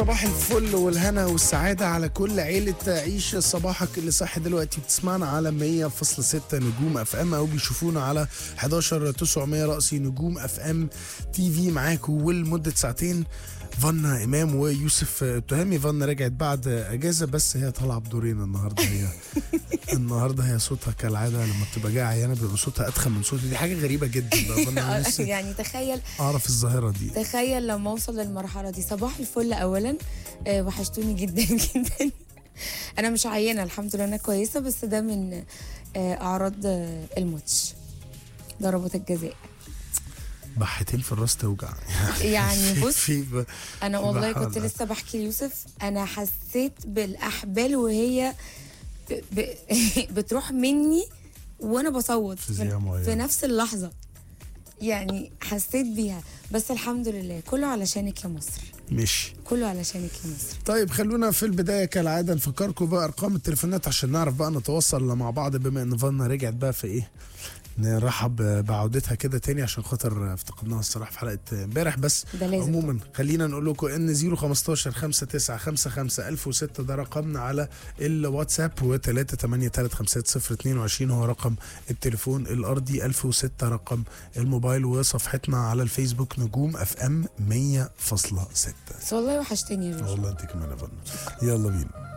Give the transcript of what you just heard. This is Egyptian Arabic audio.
صباح الفل والهنا والسعادة على كل عيلة عيش صباحك اللي صح دلوقتي بتسمعنا على 100.6 نجوم اف ام او بيشوفونا على 11 900 رأسي نجوم اف ام تي في معاكم ولمدة ساعتين فانا امام ويوسف تهامي فانا رجعت بعد اجازه بس هي طالعه بدورين النهارده هي النهارده هي صوتها كالعاده لما بتبقى جايه عيانه بيبقى صوتها اتخن من صوتي دي حاجه غريبه جدا بقى فانا نفسي يعني تخيل اعرف الظاهره دي تخيل لما اوصل للمرحله دي صباح الفل اولا آه، وحشتوني جدا جدا انا مش عيانه الحمد لله انا كويسه بس ده من آه، اعراض آه، الماتش ضربات الجزاء بحتين في الراس توجع يعني بص في ب... انا في والله بحر كنت ده. لسه بحكي ليوسف انا حسيت بالاحبال وهي ب... ب... بتروح مني وانا بصوت في زيها معينة. في نفس اللحظه يعني حسيت بيها بس الحمد لله كله علشانك يا مصر ماشي كله علشانك يا مصر طيب خلونا في البدايه كالعاده نفكركم بارقام التليفونات عشان نعرف بقى نتواصل مع بعض بما ان فانا رجعت بقى في ايه نرحب بعودتها كده تاني عشان خاطر افتقدناها الصراحه في حلقه امبارح بس ده لازم عموما خلينا نقول لكم ان 015 59 55 1006 ده رقمنا على الواتساب و3835022 هو رقم التليفون الارضي 1006 رقم الموبايل وصفحتنا على الفيسبوك نجوم اف ام 100.6 بس والله وحشتني يا جوجو والله انت كمان يا فندم يلا بينا